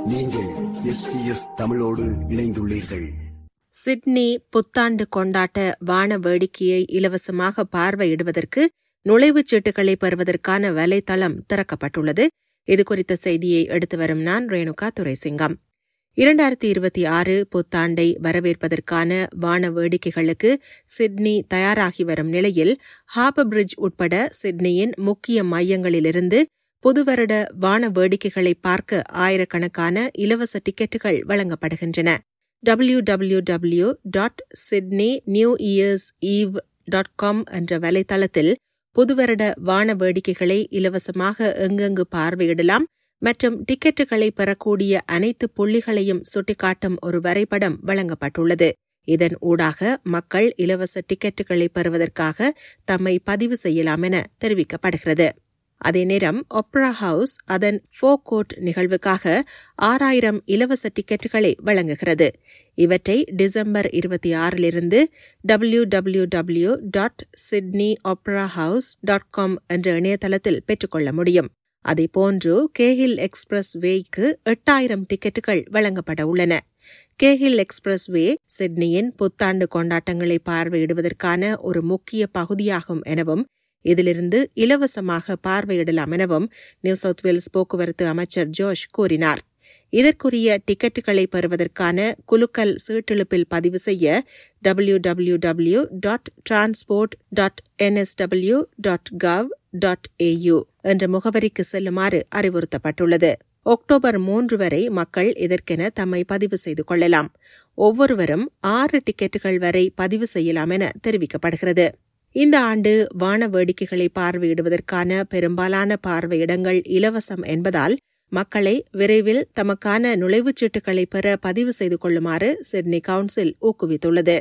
நீங்கள் எஸ்பிஎஸ் தமிழோடு இணைந்துள்ளீர்கள் சிட்னி புத்தாண்டு கொண்டாட்ட வான வேடிக்கையை இலவசமாக பார்வையிடுவதற்கு நுழைவுச் சீட்டுகளை பெறுவதற்கான வலைத்தளம் திறக்கப்பட்டுள்ளது இது குறித்த செய்தியை எடுத்து வரும் நான் ரேணுகா துரைசிங்கம் இரண்டாயிரத்தி இருபத்தி ஆறு புத்தாண்டை வரவேற்பதற்கான வான வேடிக்கைகளுக்கு சிட்னி தயாராகி வரும் நிலையில் ஹார்பர் பிரிட்ஜ் உட்பட சிட்னியின் முக்கிய மையங்களிலிருந்து புதுவருட வான வேடிக்கைகளை பார்க்க ஆயிரக்கணக்கான இலவச டிக்கெட்டுகள் வழங்கப்படுகின்றன W W W dot Sydney new years eve dot com என்ற வலைத்தளத்தில் புதுவருட வான வேடிக்கைகளை இலவசமாக எங்கெங்கு பார்வையிடலாம் மற்றும் டிக்கெட்டுகளை பெறக்கூடிய அனைத்து புள்ளிகளையும் சுட்டிக்காட்டும் ஒரு வரைபடம் வழங்கப்பட்டுள்ளது இதன் ஊடாக மக்கள் இலவச டிக்கெட்டுகளை பெறுவதற்காக தம்மை பதிவு செய்யலாம் என தெரிவிக்கப்படுகிறது அதே நேரம் ஒப்ரா ஹவுஸ் அதன் ஃபோ கோட் நிகழ்வுக்காக ஆறாயிரம் இலவச டிக்கெட்டுகளை வழங்குகிறது இவற்றை டிசம்பர் இருபத்தி ஆறிலிருந்து W W W dot Sydney opera house dot com என்ற இணையதளத்தில் பெற்றுக்கொள்ள முடியும் அதேபோன்று கேஹில் எக்ஸ்பிரஸ் வேய்க்கு எட்டாயிரம் டிக்கெட்டுகள் வழங்கப்பட உள்ளன கேஹில் எக்ஸ்பிரஸ் வே சிட்னியின் புத்தாண்டு கொண்டாட்டங்களை பார்வையிடுவதற்கான ஒரு முக்கிய பகுதியாகும் எனவும் இதிலிருந்து இலவசமாக பார்வையிடலாம் எனவும் நியூ சவுத் வேல்ஸ் போக்குவரத்து அமைச்சர் ஜோஷ் கூறினார் இதற்குரிய டிக்கெட்டுகளை பெறுவதற்கான குலுக்கல் சீட்டெழுப்பில் பதிவு செய்ய W W W dot transport dot NSW dot gov dot AU என்ற முகவரிக்கு செல்லுமாறு அறிவுறுத்தப்பட்டுள்ளது அக்டோபர் மூன்று வரை மக்கள் இதற்கென தம்மை பதிவு செய்து கொள்ளலாம் ஒவ்வொருவரும் ஆறு டிக்கெட்டுகள் வரை பதிவு செய்யலாம் என தெரிவிக்கப்படுகிறது இந்த ஆண்டு வான வேடிக்கைகளை பார்வையிடுவதற்கான பெரும்பாலான பார்வையிடங்கள் இலவசம் என்பதால் மக்களை விரைவில் தமக்கான நுழைவுச் சீட்டுகளை பெற பதிவு செய்து கொள்ளுமாறு சிட்னி கவுன்சில் ஊக்குவித்துள்ளது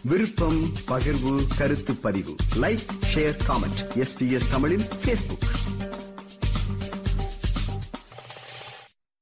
விருப்பம் பகிர்வு கருத்து பதிவு லைக் ஷேர் காமெண்ட் எஸ்பிஎஸ் தமிழின் பேஸ்புக்